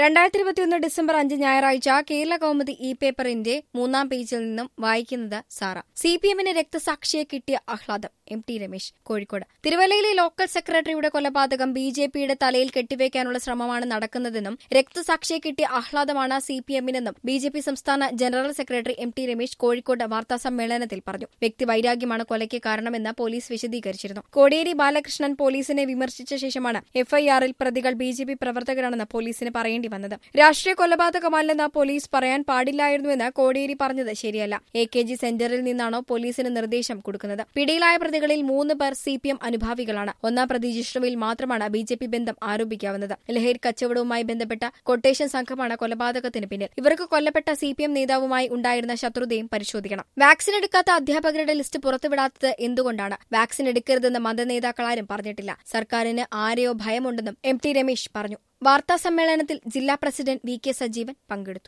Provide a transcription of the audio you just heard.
രണ്ടായിരത്തി ഇരുപത്തിയൊന്ന് ഡിസംബർ അഞ്ച് ഞായറാഴ്ച കേരള കൗമുദി ഇ പേപ്പറിന്റെ മൂന്നാം പേജിൽ നിന്നും വായിക്കുന്നത് സാറ സി പി എമ്മിന് രക്തസാക്ഷിയെ കിട്ടിയ ആഹ്ലാദം എം ടി രമേശ് കോഴിക്കോട് തിരുവല്ലയിലെ ലോക്കൽ സെക്രട്ടറിയുടെ കൊലപാതകം ബി ജെ പിയുടെ തലയിൽ കെട്ടിവെക്കാനുള്ള ശ്രമമാണ് നടക്കുന്നതെന്നും രക്തസാക്ഷിയെ കിട്ടിയ ആഹ്ലാദമാണ് സി പി എമ്മിനെന്നും ബി ജെ പി സംസ്ഥാന general secretary M T Ramesh Kozhikode വാർത്താ സമ്മേളനത്തിൽ പറഞ്ഞു വ്യക്തി വൈരാഗ്യമാണ് കൊലയ്ക്ക് കാരണമെന്ന് പോലീസ് വിശദീകരിച്ചിരുന്നു കോടിയേരി ബാലകൃഷ്ണൻ പോലീസിനെ വിമർശിച്ച ശേഷമാണ് എഫ്ഐആറിൽ പ്രതികൾ ബി ജെ പി പ്രവർത്തകരാണെന്ന് പോലീസിന് പറയേണ്ടി വന്നത് രാഷ്ട്രീയ കൊലപാതകമല്ലെന്ന് പോലീസ് പറയാൻ പാടില്ലായിരുന്നുവെന്ന് കോടിയേരി പറഞ്ഞത് ശരിയല്ല എ കെ ജി സെന്ററിൽ നിന്നാണോ പോലീസിന് നിർദ്ദേശം കൊടുക്കുന്നത് പിടിയിലായ പ്രതികളിൽ മൂന്ന് പേർ സി പി എം അനുഭാവികളാണ് ഒന്നാം പ്രതി ജിഷ്ണുവിൽ മാത്രമാണ് ബി ജെ പി ബന്ധം ആരോപിക്കാവുന്നത് ലഹരി കച്ചവടവുമായി ബന്ധപ്പെട്ട കൊട്ടേഷൻ സംഘമാണ് കൊലപാതകത്തിന് പിന്നിൽ ഇവർക്ക് കൊല്ലപ്പെട്ട സി പി എം നേതാവുമായി ഉണ്ടായിരുന്ന ശത്രുതയും പരിശോധിക്കണം വാക്സിൻ എടുക്കാത്ത അധ്യാപകരുടെ ലിസ്റ്റ് പുറത്തുവിടാത്തത് എന്തുകൊണ്ടാണ് വാക്സിൻ എടുക്കരുതെന്ന് മതനേതാക്കളാരും പറഞ്ഞിട്ടില്ല സർക്കാരിന് ആരെയോ ഭയമുണ്ടെന്നും എം ടി രമേശ് പറഞ്ഞു വാർത്താ സമ്മേളനത്തിൽ ജില്ലാ പ്രസിഡന്റ് വി കെ സജീവൻ പങ്കെടുത്തു